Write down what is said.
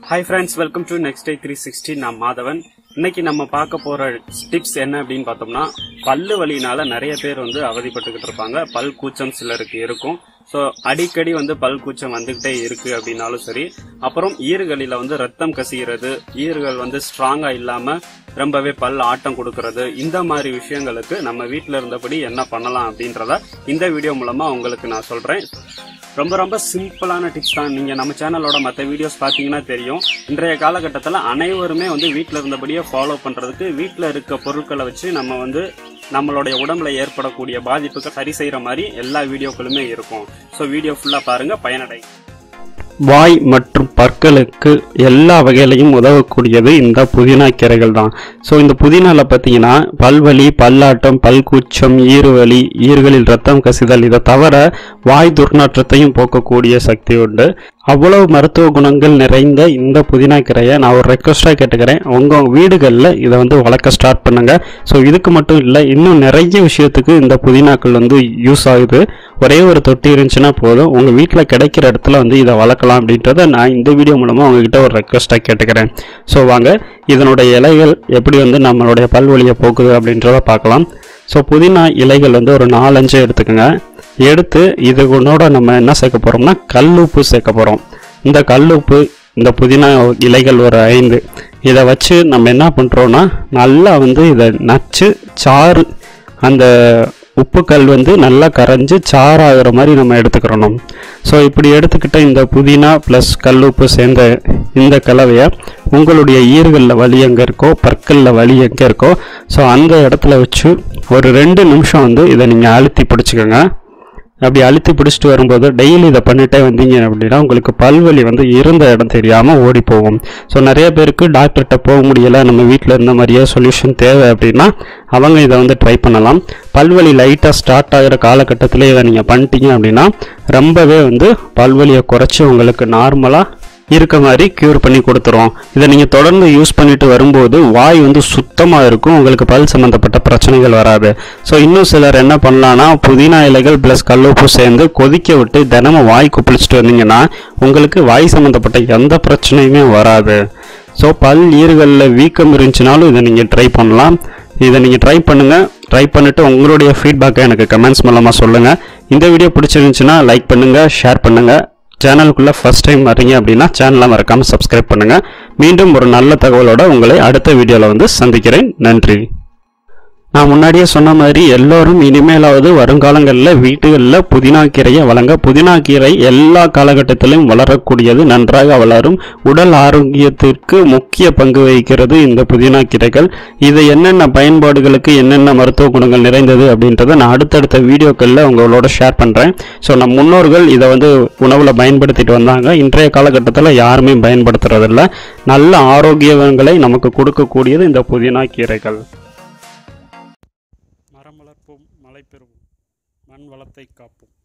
hi friends welcome to next day three sixty நான் மாதவன் இன்னைக்கு நம்ம பார்க்க போற டிப்ஸ் என்ன அப்படின்னு பார்த்தோம்னா பல்லு வலினால நிறைய பேர் வந்து அவதிப்பட்டுக்கிட்டு இருப்பாங்க பல் கூச்சம் சிலருக்கு இருக்கும் ஸோ அடிக்கடி வந்து பல் கூச்சம் வந்துகிட்டே இருக்கு அப்படின்னாலும் சரி அப்புறம் ஈறுகளில வந்து ரத்தம் கசிகிறது ஈறுகள் வந்து ஸ்ட்ராங்கா இல்லாம ரொம்பவே பல் ஆட்டம் கொடுக்கறது இந்த மாதிரி விஷயங்களுக்கு நம்ம வீட்டில் இருந்தபடி என்ன பண்ணலாம் அப்படின்றத இந்த வீடியோ மூலமா உங்களுக்கு நான் சொல்றேன் ரொம்ப ரொம்ப சிம்பிளான டிப்ஸ் தான் நீங்க நம்ம சேனலோட மற்ற வீடியோஸ் பார்த்தீங்கன்னா தெரியும் இன்றைய காலகட்டத்தில் அனைவருமே வந்து வீட்டில் இருந்தபடியே ஃபாலோ பண்றதுக்கு வீட்டில் இருக்க பொருட்களை வச்சு நம்ம வந்து நம்மளுடைய உடம்புல ஏற்படக்கூடிய பாதிப்புக்கு சரி செய்யற மாதிரி எல்லா வீடியோக்களுமே இருக்கும் ஸோ வீடியோ ஃபுல்லா பாருங்க பயனடை வாய் மற்றும் பற்களுக்கு எல்லா வகையிலையும் உதவக்கூடியது இந்த புதினா கீரைகள் தான் ஸோ இந்த புதினால பார்த்தீங்கன்னா பல்வலி பல்லாட்டம் பல்கூச்சம் ஈறுவலி ஈறுகளில் ரத்தம் கசிதல் இதை தவிர வாய் துர்நாற்றத்தையும் போக்கக்கூடிய சக்தி உண்டு அவ்வளவு மருத்துவ குணங்கள் நிறைந்த இந்த புதினா கீரையை நான் ஒரு ரெக்வஸ்டாக கேட்டுக்கிறேன் உங்கள் வீடுகளில் இதை வந்து வளர்க்க ஸ்டார்ட் பண்ணுங்க ஸோ இதுக்கு மட்டும் இல்லை இன்னும் நிறைய விஷயத்துக்கு இந்த புதினாக்கள் வந்து யூஸ் ஆகுது ஒரே ஒரு தொட்டி இருந்துச்சுன்னா போதும் உங்கள் வீட்டில் கிடைக்கிற இடத்துல வந்து இதை வளர்க்கலாம் அப்படின்றத நான் இந்த வீடியோ மூலமாக உங்ககிட்ட ஒரு ரெக்வஸ்ட்டாக கேட்டுக்கிறேன் ஸோ வாங்க இதனுடைய இலைகள் எப்படி வந்து நம்மளுடைய பல்வலியை போக்குது அப்படின்றத பார்க்கலாம் ஸோ புதினா இலைகள் வந்து ஒரு நாலஞ்சு எடுத்துக்கோங்க எடுத்து இது உன்னோட நம்ம என்ன சேர்க்க போகிறோம்னா கல்லுப்பு சேர்க்க போகிறோம் இந்த கல்லுப்பு இந்த புதினா இலைகள் ஒரு ஐந்து இதை வச்சு நம்ம என்ன பண்ணுறோன்னா நல்லா வந்து இதை நச்சு சாறு அந்த உப்புக்கல் வந்து நல்லா கரைஞ்சி சாறாகிற மாதிரி நம்ம எடுத்துக்கிறணும் ஸோ இப்படி எடுத்துக்கிட்ட இந்த புதினா ப்ளஸ் கல்லுப்பு சேர்ந்த இந்த கலவையை உங்களுடைய ஈர்களில் வலி எங்கே இருக்கோ பற்களில் வலி எங்கே இருக்கோ ஸோ அந்த இடத்துல வச்சு ஒரு ரெண்டு நிமிஷம் வந்து இதை நீங்கள் அழுத்தி பிடிச்சிக்கோங்க அப்படி அழுத்தி பிடிச்சிட்டு வரும்போது டெய்லி இதை பண்ணிட்டே வந்தீங்க அப்படின்னா உங்களுக்கு பல்வலி வந்து இருந்த இடம் தெரியாமல் ஓடி போகும் ஸோ நிறைய பேருக்கு டாக்டர்கிட்ட போக முடியலை நம்ம வீட்டில் இருந்த மாதிரியே சொல்யூஷன் தேவை அப்படின்னா அவங்க இதை வந்து ட்ரை பண்ணலாம் பல்வலி லைட்டாக ஸ்டார்ட் ஆகிற காலகட்டத்தில் இதை நீங்கள் பண்ணிட்டீங்க அப்படின்னா ரொம்பவே வந்து பல்வலியை குறைச்சி உங்களுக்கு நார்மலாக இருக்க மாதிரி க்யூர் பண்ணி கொடுத்துரும் இதை நீங்கள் தொடர்ந்து யூஸ் பண்ணிட்டு வரும்போது வாய் வந்து சுத்தமாக இருக்கும் உங்களுக்கு பல் சம்மந்தப்பட்ட பிரச்சனைகள் வராது ஸோ இன்னும் சிலர் என்ன பண்ணலான்னா புதினா இலைகள் ப்ளஸ் கல்லுப்பு சேர்ந்து கொதிக்க விட்டு தினமும் வாய் குப்பிளிச்சிட்டு வந்தீங்கன்னா உங்களுக்கு வாய் சம்மந்தப்பட்ட எந்த பிரச்சனையுமே வராது ஸோ பல் ஈறுகளில் வீக்கம் இருந்துச்சுனாலும் இதை நீங்கள் ட்ரை பண்ணலாம் இதை நீங்கள் ட்ரை பண்ணுங்கள் ட்ரை பண்ணிவிட்டு உங்களுடைய ஃபீட்பேக்கை எனக்கு கமெண்ட்ஸ் மூலமாக சொல்லுங்கள் இந்த வீடியோ பிடிச்சிருந்துச்சுன்னா லைக் பண்ணுங்கள் ஷேர் பண்ணுங்கள் சேனலுக்குள்ளே ஃபர்ஸ்ட் டைம் வரீங்க அப்படின்னா சேனலை மறக்காமல் சப்ஸ்கிரைப் பண்ணுங்கள் மீண்டும் ஒரு நல்ல தகவலோட உங்களை அடுத்த வீடியோவில் வந்து சந்திக்கிறேன் நன்றி நான் முன்னாடியே சொன்ன மாதிரி எல்லோரும் இனிமேலாவது வருங்காலங்களில் வீட்டுகளில் புதினா கீரையை வழங்க புதினா கீரை எல்லா காலகட்டத்திலும் வளரக்கூடியது நன்றாக வளரும் உடல் ஆரோக்கியத்திற்கு முக்கிய பங்கு வகிக்கிறது இந்த புதினா கீரைகள் இது என்னென்ன பயன்பாடுகளுக்கு என்னென்ன மருத்துவ குணங்கள் நிறைந்தது அப்படின்றத நான் அடுத்தடுத்த வீடியோக்களில் உங்களோட ஷேர் பண்ணுறேன் ஸோ நம் முன்னோர்கள் இதை வந்து உணவில் பயன்படுத்திட்டு வந்தாங்க இன்றைய காலகட்டத்தில் யாருமே பயன்படுத்துறதில்ல நல்ல ஆரோக்கியங்களை நமக்கு கொடுக்கக்கூடியது இந்த புதினா கீரைகள் மரம் வளர்ப்போம் மழை பெறுவோம் மண் வளத்தை காப்போம்